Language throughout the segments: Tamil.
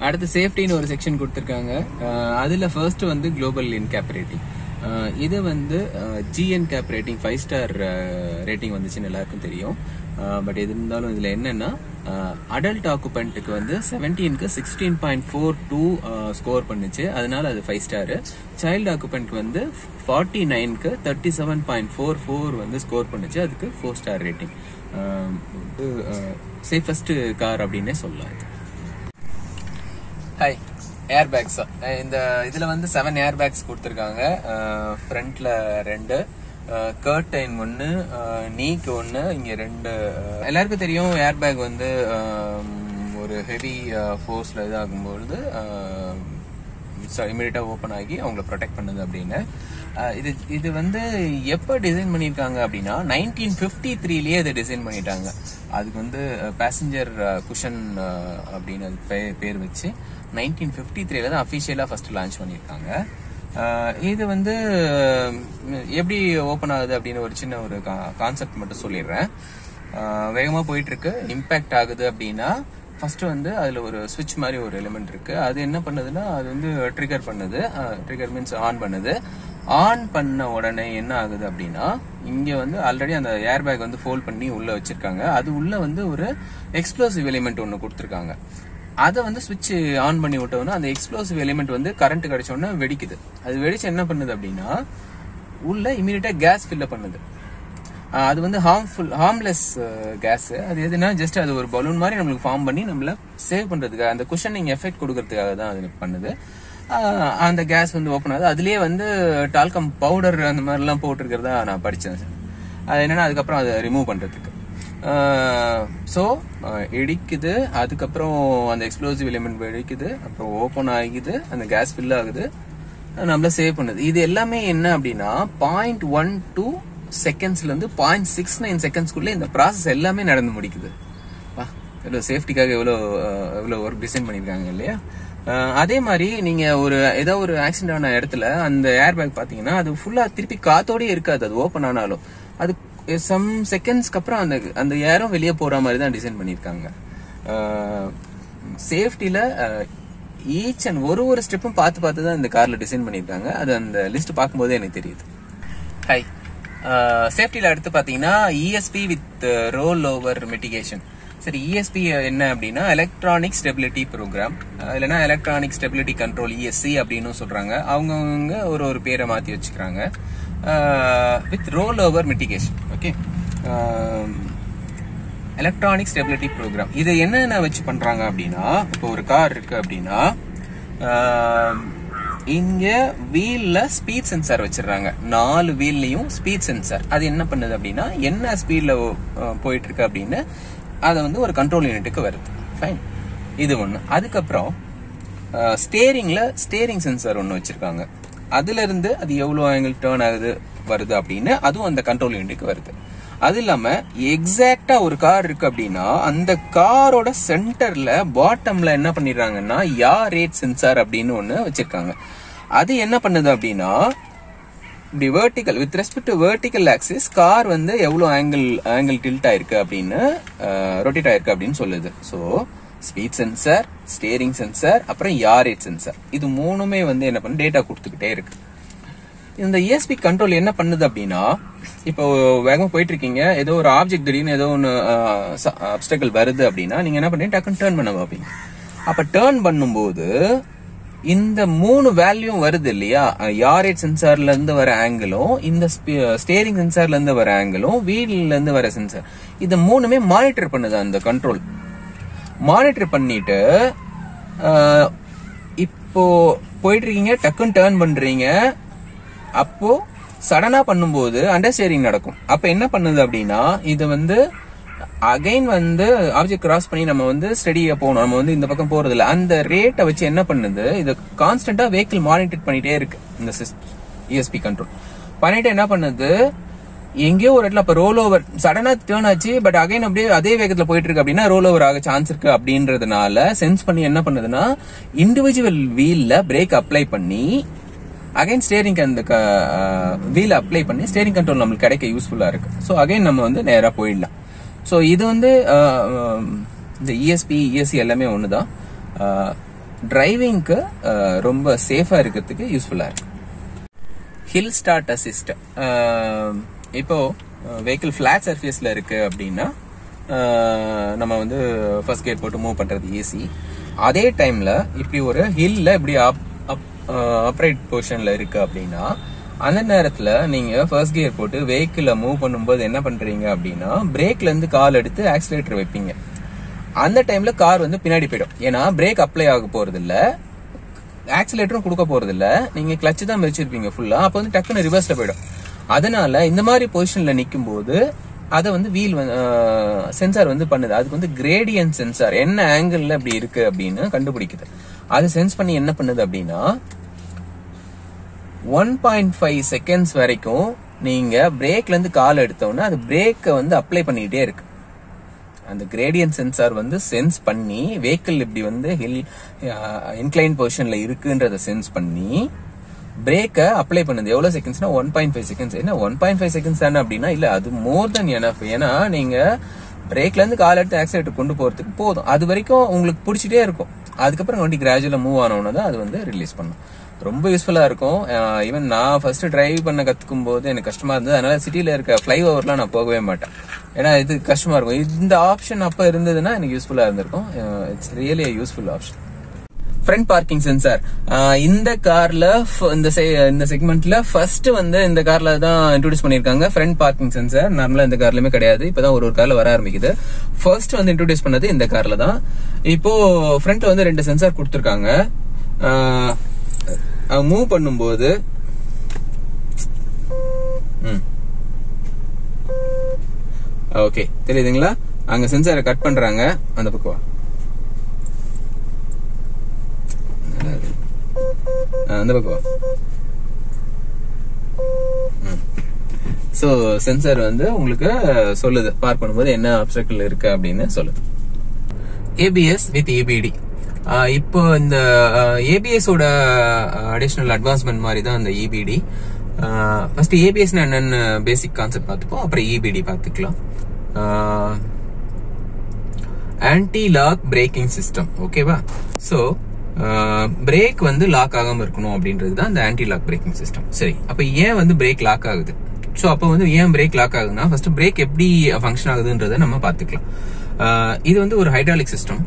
அடுத்து சேஃப்டின்னு ஒரு செக்ஷன் கொடுத்துருக்காங்க அஹ், அதுல ஃபர்ஸ்ட் வந்து குளோபல் இன்கேப் ரேட்டிங் இது வந்து GNCAP rating five star rating வந்துச்சுன்னு எல்லாருக்கும் தெரியும் பட் எது இருந்தாலும் இதுல என்னன்னா அடல்ட் ஆக்குபென்ட்டுக்கு வந்து செவன்டீனுக்கு sixteen point four two score பண்ணுச்சு அதனால அது ஃபைவ் ஸ்டாரு சைல்டு ஆக்குபென்ட்க்கு வந்து ஃபார்ட்டி நைனுக்கு thirty seven point four four வந்து ஸ்கோர் பண்ணுச்சு அதுக்கு four star rating safest car அப்படின்னே சொல்லலாம் இது ஹாய் ஏர் பேக்ஸ் இந்த இதுல வந்து செவன் ஏர் பேக்ஸ் கொடுத்துருக்காங்க ஃப்ரண்ட்ல ரெண்டு கர்டைன் ஒன்று நீக்கு ஒன்று இங்க ரெண்டு அஹ், எல்லாருக்கும் தெரியும் ஏர் பேக் வந்து அஹ், ஒரு ஹெவி ஃபோர்ஸ்ல இதாகும்பொழுது இமீடியட்டா ஓப்பன் ஆகி அவங்கள ப்ரொடெக்ட் பண்ணுது அப்படின்னு அஹ், இது இது வந்து எப்போ டிசைன் பண்ணியிருக்காங்க அப்படின்னா நைன்டீன் ஃபிஃப்டி த்ரீலயே இதை டிசைன் பண்ணிட்டாங்க அதுக்கு வந்து பேசஞ்சர் குஷன் அப்படின்னு அது பே- பேர் வச்சு நைன்டீன் ஃபிஃப்டி த்ரீல தான் அஃபிஷியலாக ஃபர்ஸ்ட் லான்ச் பண்ணியிருக்காங்க அஹ், இது வந்து உம், எப்படி ஓப்பன் ஆகுது அப்படின்னு ஒரு சின்ன ஒரு கான்செப்ட் மட்டும் சொல்லிடுறேன் அஹ், வேகமா போயிட்டு இருக்கு இம்பாக்ட் ஆகுது அப்படின்னா ஃபர்ஸ்ட் வந்து அதுல ஒரு சுவிட்ச் மாதிரி ஒரு எலிமெண்ட் இருக்கு அது என்ன பண்ணுதுன்னா அது வந்து ட்ரிகர் பண்ணுது ட்ரிகர் மீன்ஸ் ஆன் பண்ணுது ஆன் பண்ண உடனே என்ன ஆகுது அப்படின்னா இங்க வந்து ஆல்ரெடி அந்த ஏர் பேக் வந்து ஃபோல்ட் பண்ணி உள்ள வச்சிருக்காங்க அது உள்ள வந்து ஒரு எக்ஸ்ப்ளோசிவ் எலிமெண்ட் ஒன்னு கொடுத்துருக்காங்க அதை வந்து சுவிட்ச் ஆன் பண்ணி விட்டோம்னா அந்த எக்ஸ்ப்ளோசிவ் எலிமெண்ட் வந்து கரண்ட் கிடைச்ச உடனே வெடிக்குது அது வெடிச்சு என்ன பண்ணுது அப்படின்னா உள்ள இமீடியட்டா கேஸ் ஃபில்ல பண்ணுது ஆஹ் அது வந்து ஹார்ம்ஃபுல் ஹார்ம்லெஸ் கேஸ் அது எதுனா ஜஸ்ட் அது ஒரு பலூன் மாதிரி நம்மளுக்கு ஃபார்ம் பண்ணி நம்மள சேவ் பண்றதுக்காக அந்த குஷனிங் எஃபெக்ட் கொடுக்கறதுக்காக தான் அது பண்ணுது ஆஹ் அந்த கேஸ் வந்து ஓப்பன் ஆகுது அதுலயே வந்து டால்கம் பவுடர் அந்த மாதிரிலாம் போட்டிருக்கிறதா நான் படிச்சேன் அது என்னன்னா அதுக்கப்புறம் அதை ரிமூவ் பண்றதுக்கு ஸோ இடிக்குது அதுக்கப்புறம் அந்த எக்ஸ்ப்ளோசிவ் எலிமெண்ட் வெடிக்குது அப்புறம் ஓப்பன் ஆகிக்குது அந்த கேஸ் ஃபில் ஆகுது நம்மள சேவ் பண்ணுது இது எல்லாமே என்ன அப்படின்னா பாயிண்ட் ஒன் டூ செகண்ட்ஸ்ல இருந்து பாயிண்ட் சிக்ஸ் நைன் செகண்ட்ஸ்க்குள்ள இந்த ப்ராசஸ் எல்லாமே நடந்து முடிக்குது வா எவ்வளோ சேஃப்டிக்காக எவ்வளோ அஹ், எவ்வளோ ஒர்க் டிசைன் பண்ணியிருக்காங்க இல்லையா அஹ், அதே மாதிரி நீங்க ஒரு ஏதோ ஒரு ஆக்சிடென்ட் ஆன இடத்துல அந்த ஏர் பேக் பாத்தீங்கன்னா அது ஃபுல்லா திருப்பி காத்தோடயே இருக்காது அது ஓப்பன் ஆனாலும் அது சம் செகண்ட்ஸ்க்கு அப்புறம் அந்த அந்த ஏரும் வெளியே போற மாதிரி தான் டிசைன் பண்ணியிருக்காங்க சேஃப்டில ஈச் அண்ட் ஒரு ஒரு ஸ்டெப்பும் பார்த்து பார்த்து தான் இந்த கார்ல டிசைன் பண்ணியிருக்காங்க அது அந்த லிஸ்ட் பார்க்கும்போதே எனக்கு தெரியுது ஹை சேஃப்டியில் அடுத்து பார்த்தீங்கன்னா ESP with rollover mitigation சரி இஎஸ்பி என்ன அப்படின்னா எலக்ட்ரானிக் ஸ்டெபிலிட்டி ப்ரோக்ராம் இல்லைன்னா எலக்ட்ரானிக் ஸ்டெபிலிட்டி கண்ட்ரோல் இஎஸ்சி அப்படின்னு சொல்றாங்க அவங்கவுங்க ஒரு ஒரு பேரை மாற்றி வச்சுக்கிறாங்க with rollover mitigation okay electronic stability program இது என்னென்ன வச்சு பண்றாங்க அப்படின்னா இப்போ ஒரு கார் இருக்கு அப்படின்னா ஆஹ், இங்க வீல்ல ஸ்பீட் சென்சார் வச்சிடுறாங்க நாலு வீல்லையும் ஸ்பீட் சென்சார் அது என்ன பண்ணுது அப்படின்னா என்ன ஸ்பீட்ல போயிட்டு இருக்கு அப்படின்னு அதை வந்து ஒரு கண்ட்ரோல் யூனிட்டுக்கு வருது ஃபைன் இது ஒண்ணு அதுக்கப்புறம் ஸ்டேரிங்ல ஸ்டேரிங் சென்சார் ஒன்று வச்சிருக்காங்க அதுல இருந்து அது எவ்வளவு ஆங்கிள் டேர்ன் ஆகுது வருது அப்படின்னு அதுவும் அந்த கண்ட்ரோல் யூனிட்டுக்கு வருது அது இல்லாம எக்ஸாக்டா ஒரு கார் இருக்கு அப்படின்னா அந்த காரோட சென்டர்ல பாட்டம்ல என்ன பண்ணிடுறாங்கன்னா யா ரேட் சென்சார் அப்படின்னு ஒண்ணு வச்சிருக்காங்க அது என்ன பண்ணுது அப்படின்னா இப்படி vertical with respect to vertical axis car வந்து எவ்வளவு ஆங்கிள் ஆங்கிள் டில்ட் ஆயிருக்கு அப்படின்னு ரொட்டேட் ஆயிருக்கு அப்படின்னு சொல்லுது so speed sensor steering sensor அப்புறம் யாரேட் சென்சார் இது மூணுமே வந்து என்ன பண்ணு டேட்டா கொடுத்துக்கிட்டே இருக்கு இந்த ESP கண்ட்ரோல் என்ன பண்ணுது அப்படின்னா இப்போ வேகமா போயிட்டு இருக்கீங்க ஏதோ ஒரு ஆப்ஜெக்ட் திடீர்னு ஏதோ ஒன்று அப்டக்கல் வருது அப்படின்னா நீங்க என்ன பண்ணீங்க டக்குன்னு டேர்ன் பண்ண பார்ப்பீங்க அப்ப டேர்ன் பண்ணும்போது இந்த மூணு வேல்யூ வருது இல்லையா யாரேட் சென்சார்ல இருந்து வர ஆங்கிளும் இந்த ஸ்டேரிங் சென்சார்ல இருந்து வர ஆங்கிளும் வீல்ல இருந்து வர சென்சார் இது மூணுமே மானிட்டர் பண்ணுது அந்த கண்ட்ரோல் மானிட்டர் பண்ணிட்டு ஆஹ், இப்போ போயிட்டு இருக்கீங்க டக்குன்னு டேர்ன் பண்றீங்க அப்போ சடனா பண்ணும்போது அண்டர் ஸ்டேரிங் நடக்கும் அப்ப என்ன பண்ணுது அப்படின்னா இது வந்து அகைன் வந்து ஆப்ஜெக்ட் கிராஸ் பண்ணி நம்ம வந்து ஸ்டடியா போகணும் நம்ம வந்து இந்த பக்கம் போறது இல்ல அந்த ரேட்டை வச்சு என்ன பண்ணுது இது கான்ஸ்டன்டா வெஹிக்கிள் மானிட்டர் பண்ணிட்டே இருக்கு இந்த இஎஸ்பி கண்ட்ரோல் பண்ணிட்டு என்ன பண்ணுது எங்கேயோ ஒரு இடத்துல அப்ப ரோல் ஓவர் சடனா டேர்ன் ஆச்சு பட் அகைன் அப்படியே அதே வேகத்துல போயிட்டு இருக்கு அப்படின்னா ரோல் ஓவர் ஆக சான்ஸ் இருக்கு அப்படின்றதுனால சென்ஸ் பண்ணி என்ன பண்ணுதுன்னா இண்டிவிஜுவல் வீல்ல பிரேக் அப்ளை பண்ணி அகைன் ஸ்டேரிங் அந்த வீல் அப்ளை பண்ணி ஸ்டேரிங் கண்ட்ரோல் நம்மளுக்கு கிடைக்க யூஸ்ஃபுல்லா இருக்கு ஸோ அகைன் நம்ம வந்து நேரா போயிடலாம் ஸோ இது வந்து அஹ், அஹ், இந்த இஎஸ்பி இஎஸ்சி எல்லாமே ஒண்ணுதான் டிரைவிங்க்கு ரொம்ப சேஃபா இருக்கிறதுக்கு யூஸ்ஃபுல்லா இருக்கு ஹில் ஸ்டார்ட் அசிஸ்ட் இப்போ வெஹிக்கிள் ஃபிளாட் சர்ஃபேஸ்ல இருக்கு அப்படின்னா அஹ், நம்ம வந்து ஃபர்ஸ்ட் கேட் போட்டு மூவ் பண்றது ஈஸி அதே டைம்ல இப்படி ஒரு ஹில்ல இப்படி அப்ரைட் பொசிஷன்ல இருக்கு அப்படின்னா அந்த நேரத்துல நீங்க ஃபர்ஸ்ட் கியர் போட்டு வெஹிக்கிள மூவ் பண்ணும்போது என்ன பண்றீங்க அப்படின்னா பிரேக்ல இருந்து கால் எடுத்து ஆக்சிலேட்டர் வைப்பீங்க அந்த டைம்ல கார் வந்து பின்னாடி போயிடும் ஏன்னா பிரேக் அப்ளை ஆக போறது இல்ல ஆக்சிலேட்டரும் கொடுக்க போறது இல்ல நீங்க கிளட்ச் தான் வச்சிருப்பீங்க ஃபுல்லா அப்ப வந்து டக்குன்னு ரிவர்ஸ்ல போயிடும் அதனால இந்த மாதிரி பொசிஷன்ல நிக்கும் போது அதை வந்து வீல் சென்சார் வந்து பண்ணுது அதுக்கு வந்து கிரேடியன்ட் சென்சார் என்ன ஆங்கிள் அப்படி இருக்கு அப்படின்னு கண்டுபிடிக்குது அது சென்ஸ் பண்ணி என்ன பண்ணுது அப்படின்னா ஒன் பாயிண்ட் ஃபைவ் செகண்ட்ஸ் வரைக்கும் நீங்க பிரேக்ல இருந்து கால் எடுத்தோன்னா அது பிரேக்கை வந்து அப்ளை பண்ணிக்கிட்டே இருக்கு அந்த கிரேடியன்ட் சென்சார் வந்து சென்ஸ் பண்ணி வெஹிக்கிள் இப்படி வந்து ஹில் இன்க்ளைன் பொசிஷன்ல இருக்குன்றத சென்ஸ் பண்ணி பிரேக்கை அப்ளை பண்ணுது எவ்வளவு செகண்ட்ஸ்னா ஒன் பாயிண்ட் ஃபைவ் செகண்ட்ஸ் என்ன ஒன் பாயிண்ட் ஃபைவ் செகண்ட்ஸ் தானே அப்படின்னா இல்ல அது மோர் தென் எனஃப் ஏன்னா நீங்க பிரேக்ல இருந்து கால் எடுத்து ஆக்சிலேட்டர் கொண்டு போறதுக்கு போதும் அது வரைக்கும் உங்களுக்கு பிடிச்சிட்டே இருக்கும் அதுக்கப்புறம் வண்டி கிராஜுவலா மூவ் ஆனவன தான் அது வந்து ரிலீஸ் பண்ணும் ரொம்ப யூஸ்ஃபுல்லா இருக்கும் ஈவன் நான் ஃபர்ஸ்ட் டிரைவ் பண்ண கத்துக்கும் போது எனக்கு கஷ்டமா இருந்தது அதனால சிட்டில இருக்க ஃபிளை ஓவர்லாம் நான் போகவே மாட்டேன் ஏன்னா இது கஷ்டமா இருக்கும் இந்த ஆப்ஷன் அப்ப இருந்ததுன்னா எனக்கு யூஸ்ஃபுல்லா இருந்திருக்கும் it's really useful option front parking sensor இந்த கார்ல ஃப- இந்த se- இந்த செக்மெண்ட்ல ஃபர்ஸ்ட் வந்து இந்த கார்ல தான் இன்ட்ரோடியூஸ் பண்ணிருக்காங்க ஃப்ரண்ட் பார்க்கிங் சென்சார் நார்மலா இந்த கார்லயுமே கிடையாது இப்பதான் ஒரு ஒரு கார்ல வர ஆரம்பிக்குது ஃபர்ஸ்ட் வந்து இன்ட்ரோடியூஸ் பண்ணது இந்த கார்ல தான் இப்போ ஃப்ரண்ட்ல வந்து ரெண்டு சென்சார் கொடுத்துருக்காங்க மூவ் பண்ணும்போது ஓகே தெரியுதுங்களா அங்க சென்சாரை கட் பண்றாங்க அந்த பக்கம் வா. நல்லா இருக்கு. ஆ, அந்த பக்கம் ஸோ சென்சார் வந்து உங்களுக்கு சொல்லுது பார்க் பண்ணும்போது என்ன அப்சர்க்கிள் இருக்கு அப்படின்னு சொல்லுது ஏபிஎஸ் வித் ஏபிடி இப்போ இந்த ஏபிஎஸ் ஓட அடிஷனல் அட்வான்ஸ்மெண்ட் மாதிரி தான் இந்த இபிடி ஃபர்ஸ்ட் ஏபிஎஸ் என்னன்னு பேசிக் கான்செப்ட் பார்த்துப்போம் அப்புறம் இபிடி பார்த்துக்கலாம் ஆன்டி லாக் பிரேக்கிங் சிஸ்டம் ஓகேவா ஸோ பிரேக் வந்து லாக் ஆகாம இருக்கணும் அப்படின்றது தான் இந்த ஆன்டி லாக் பிரேக்கிங் சிஸ்டம் சரி அப்ப ஏன் வந்து பிரேக் லாக் ஆகுது ஸோ அப்போ வந்து ஏன் பிரேக் லாக் ஆகுதுன்னா ஃபர்ஸ்ட் பிரேக் எப்படி ஃபங்க்ஷன் ஆகுதுன்றதை நம்ம பார்த்துக்கலாம் ஆஹ் இது வந்து ஒரு ஹைட்ராலிக் சிஸ்டம்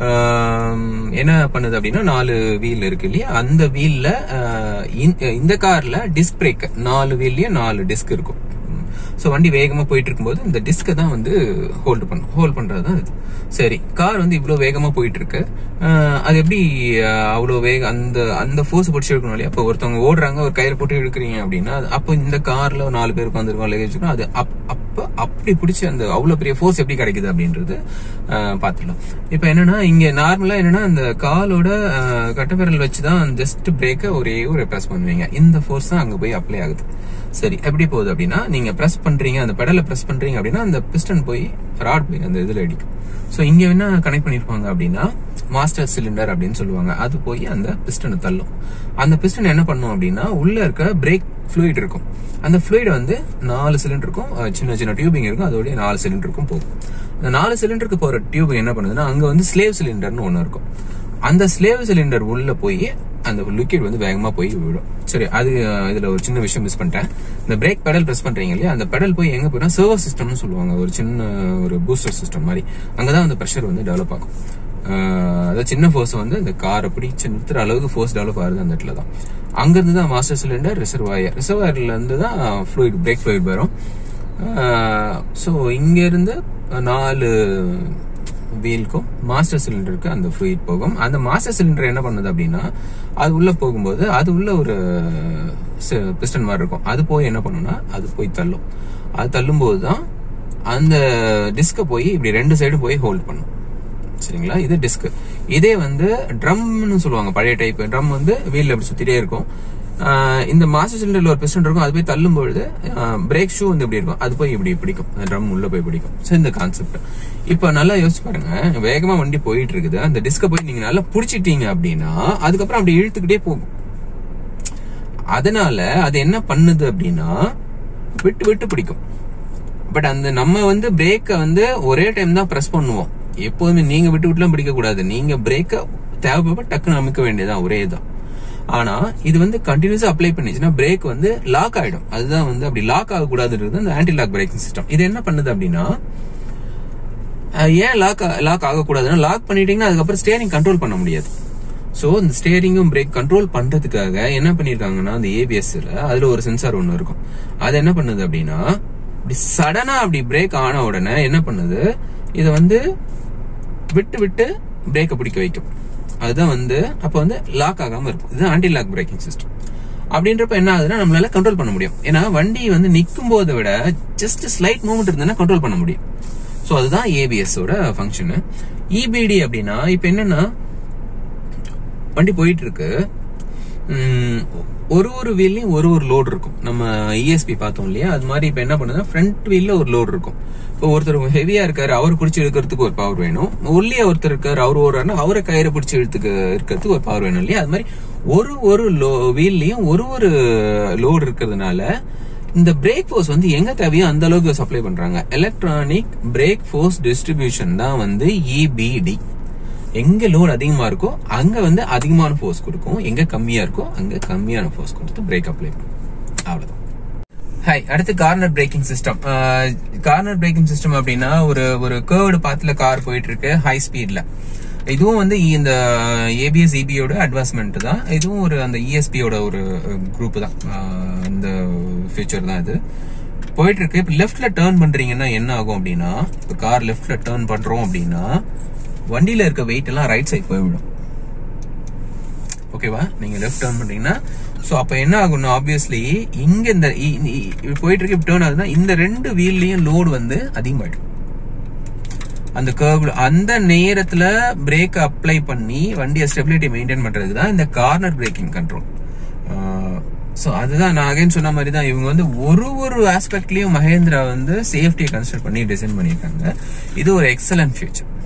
என்ன பண்ணுது அப்படின்னா நாலு வீல் இருக்கு இல்லையா அந்த வீல்ல இந்த கார்ல டிஸ்க் பிரேக் நாலு வீல்லயும் நாலு டிஸ்க் இருக்கும் ஸோ வண்டி வேகமா போயிட்டு இருக்கும்போது இந்த டிஸ்கை தான் வந்து ஹோல்டு பண்ணும் ஹோல்ட் பண்றது தான் இது சரி கார் வந்து இவ்வளோ வேகமா போயிட்டு இருக்கு அஹ் அது எப்படி அஹ், அவ்வளோ வேக அந்த அந்த ஃபோர்ஸ் பிடிச்சி எடுக்கணும் இல்லையா அப்போ ஒருத்தவங்க ஓடுறாங்க ஒரு கயிறு போட்டு இழுக்கிறீங்க அப்படின்னா அது- அப்போ இந்த கார்ல நாலு பேர் உட்காந்துருக்கோம் லகேஜ் இருக்கும் அது அப்- அப்ப அப்படி பிடிச்சி அந்த அவ்வளோ பெரிய ஃபோர்ஸ் எப்படி கிடைக்குது அப்படின்றது அஹ், பார்த்துக்கலாம் இப்போ என்னன்னா இங்க நார்மலா என்னன்னா அந்த காலோட அஹ், கட்டவிரல் வச்சு தான் ஜஸ்ட் பிரேக்கை ஒரே ஒரு ப்ரெஸ் பண்ணுவீங்க இந்த ஃபோர்ஸ் தான் அங்க போய் அப்ளை ஆகுது சரி எப்படி போகுது அப்படின்னா நீங்க பிரஸ் பண்றீங்க அந்த பெடலை பிரஸ் பண்றீங்க அப்படின்னா அந்த பிஸ்டன் போய் ராட் போய் அந்த இதுல அடிக்கும் சோ இங்க என்ன கனெக்ட் பண்ணிருப்பாங்க அப்படின்னா மாஸ்டர் சிலிண்டர் அப்படின்னு சொல்லுவாங்க அது போய் அந்த பிஸ்டனை தள்ளும் அந்த பிஸ்டன் என்ன பண்ணும் அப்படின்னா உள்ள இருக்க பிரேக் fluid இருக்கும் அந்த fluid வந்து நாலு சிலிண்டருக்கும் அஹ், சின்ன சின்ன டியூபிங் இருக்கும் அதோடய நாலு சிலிண்டருக்கும் போகும் அந்த நாலு சிலிண்டருக்கு போற டியூப் என்ன பண்ணுதுன்னா அங்க வந்து ஸ்லேவ் சிலிண்டர்னு ஒண்ணு இருக்கும் அந்த ஸ்லேவ் சிலிண்டர் உள்ள போய் அந்த லிக்விட் வந்து வேகமா போய் விடும் சரி அது அஹ், இதுல ஒரு சின்ன விஷயம் மிஸ் பண்ணிட்டேன் இந்த பிரேக் பெடல் பிரஸ் பண்றீங்க இல்லையா அந்த பெடல் போய் எங்க போயிடும் சர்வர் சிஸ்டம்னு சொல்லுவாங்க ஒரு சின்ன ஒரு பூஸ்டர் சிஸ்டம் மாதிரி அங்கதான் அந்த ப்ரெஷர் வந்து டெவலப் ஆகும் அஹ், அதாவது சின்ன ஃபோர்ஸ் வந்து இந்த காரை பிடிச்சு நிறுத்துற அளவுக்கு ஃபோர்ஸ் டெவலப் ஆகுது அந்த இடத்துல தான் அங்கிருந்து தான் மாஸ்டர் சிலிண்டர் ரிசர்வாயர் ரிசர்வாயர்ல இருந்து தான் ஃப்ளூயிட் பிரேக் ஃப்ளூயிட் வரும் ஸோ இங்க இருந்து நாலு வீலுக்கும் மாஸ்டர் சிலிண்டருக்கு அந்த ஃப்ளூயிட் போகும் அந்த மாஸ்டர் சிலிண்டர் என்ன பண்ணுது அப்படின்னா அது உள்ள போகும்போது அது உள்ள ஒரு பிஸ்டன் மாதிரி இருக்கும் அது போய் என்ன பண்ணும்னா அது போய் தள்ளும் அது தள்ளும்போது தான் அந்த டிஸ்கை போய் இப்படி ரெண்டு சைடும் போய் ஹோல்ட் பண்ணும் சரிங்களா இது டிஸ்க் இதே வந்து ட்ரம்னு சொல்லுவாங்க பழைய டைப் ட்ரம் வந்து வீல்ல அப்படி சுத்திட்டே இருக்கும் ஆஹ் இந்த மாஸ்டர் சிலிண்டர்ல ஒரு பிஸ்டன் இருக்கும் அது போய் தள்ளும் பொழுது பிரேக் ஷூ வந்து இப்படி இருக்கும் அது போய் இப்படி பிடிக்கும் அந்த ட்ரம் உள்ள போய் பிடிக்கும் ஸோ இந்த கான்செப்ட் இப்போ நல்லா யோசிச்சு பாருங்க வேகமா வண்டி போயிட்டு இருக்குது அந்த டிஸ்கை போய் நீங்க நல்லா புடிச்சிட்டீங்க அப்படின்னா அதுக்கப்புறம் அப்படி இழுத்துக்கிட்டே போகும் அதனால அது என்ன பண்ணுது அப்படின்னா விட்டு விட்டு பிடிக்கும் பட் அந்த நம்ம வந்து பிரேக்கை வந்து ஒரே டைம் தான் பிரஸ் பண்ணுவோம் எப்போதுமே நீங்க விட்டு விட்டுலாம் பிடிக்க கூடாது நீங்க பிரேக்கை தேவைப்பட டக்குன்னு அமைக்க வேண்டியதான் ஒரே தான் ஆனா இது வந்து கண்டினியூஸா அப்ளை பண்ணிச்சுன்னா பிரேக் வந்து லாக் ஆயிடும் அதுதான் வந்து அப்படி லாக் ஆகக்கூடாதுன்றது அந்த ஆன்டி லாக் பிரேக்கிங் சிஸ்டம் இது என்ன பண்ணுது அப்படின்னா அஹ் ஏன் லாக் லாக் ஆகக்கூடாதுன்னா லாக் பண்ணிட்டீங்கன்னா அதுக்கப்புறம் ஸ்டேரிங் கண்ட்ரோல் பண்ண முடியாது ஸோ இந்த ஸ்டேரிங்கும் பிரேக் கண்ட்ரோல் பண்றதுக்காக என்ன பண்ணிருக்காங்கன்னா அந்த ஏபிஎஸ்ல அதுல ஒரு சென்சார் ஒன்று இருக்கும் அது என்ன பண்ணுது அப்படின்னா இப்படி சடனா அப்படி பிரேக் ஆன உடனே என்ன பண்ணுது இதை வந்து விட்டு விட்டு பிரேக்கை பிடிக்க வைக்கும் அதுதான் வந்து அப்போ வந்து லாக் ஆகாம இருக்கும் இது ஆன்டி லாக் பிரேக்கிங் சிஸ்டம் அப்படின்றப்ப என்ன ஆகுதுன்னா நம்மளால கண்ட்ரோல் பண்ண முடியும் ஏன்னா வண்டி வந்து நிற்கும் போதை விட ஜஸ்ட் ஸ்லைட் மூவ்மெண்ட் இருந்ததுன்னா கண்ட்ரோல் பண்ண முடியும் ஸோ அதுதான் ஏபிஎஸ் ஓட ஃபங்க்ஷனு இபிடி அப்படின்னா இப்போ என்னன்னா வண்டி போயிட்டு இருக்கு உம், ஒரு ஒரு வீல்லையும் ஒரு ஒரு லோடு இருக்கும் நம்ம இஎஸ்பி பார்த்தோம் இல்லையா அது மாதிரி இப்போ என்ன பண்ணுதுன்னா ஃப்ரண்ட் வீல்ல ஒரு லோடு இருக்கும் இப்போ ஒருத்தர் ஹெவியா இருக்காரு அவர் பிடிச்சி இழுக்கிறதுக்கு ஒரு பவர் வேணும் ஒல்லியா ஒருத்தர் இருக்காரு அவர் ஓடுறாருன்னா அவரை கயிறை பிடிச்சி இழுத்துக்கு இருக்கிறதுக்கு ஒரு பவர் வேணும் இல்லையா அது மாதிரி ஒரு ஒரு லோ வீல்லையும் ஒரு ஒரு லோடு இருக்கிறதுனால இந்த பிரேக் ஃபோர்ஸ் வந்து எங்க தேவையோ அந்த அளவுக்கு சப்ளை பண்றாங்க எலக்ட்ரானிக் பிரேக் ஃபோர்ஸ் டிஸ்ட்ரிபியூஷன் தான் வந்து இபிடி எங்க லோட் அதிகமா இருக்கோ அங்க வந்து அதிகமான ஃபோர்ஸ் கொடுக்கும் எங்க கம்மியா இருக்கோ அங்க கம்மியான ஃபோர்ஸ் கொடுத்து பிரேக் அப்ளை பண்ணும் அவ்வளவுதான் ஹாய் அடுத்து corner braking system corner braking system அப்படின்னா ஒரு ஒரு கேர்வ்டு பாத்துல கார் போயிட்டு இருக்கு ஹை ஸ்பீட்ல இதுவும் வந்து இந்த ஏபிஎஸ் இபியோட அட்வான்ஸ்மெண்ட் தான் இதுவும் ஒரு அந்த இஎஸ்பியோட ஒரு குரூப் தான் அஹ், இந்த ஃபியூச்சர் தான் இது போயிட்டு இருக்கு இப்போ லெஃப்ட்ல டேர்ன் பண்றீங்கன்னா என்ன ஆகும் அப்படின்னா இப்போ கார் லெஃப்ட்ல டேர்ன் பண்றோம் அப்படின்னா வண்டியில இருக்க வெயிட் எல்லாம் ரைட் சைடு போய்விடும் ஓகேவா நீங்க லெஃப்ட் டர்ன் பண்றீங்கன்னா சோ அப்ப என்ன ஆகும்னா ஆப்வியஸ்லி இங்க இந்த இ- இ- இப்ப போயிட்டு இருக்கு டேர்ன் ஆகுதுன்னா இந்த ரெண்டு வீல்லயும் லோடு வந்து அதிகமாயிடும் அந்த கர்வ்ல அந்த நேரத்துல பிரேக் அப்ளை பண்ணி வண்டியை ஸ்டெபிலிட்டி மெயின்டைன் பண்றதுக்கு தான் இந்த கார்னர் பிரேக்கிங் கண்ட்ரோல் சோ அதுதான் நான் அகைன் சொன்ன மாதிரி தான் இவங்க வந்து ஒரு ஒரு ஆஸ்பெக்ட்லயும் மகேந்திரா வந்து சேஃப்டியை கன்சிடர் பண்ணி டிசைன் பண்ணியிருக்காங்க இது ஒரு எக்ஸலன்ட் ஃபியூச்சர்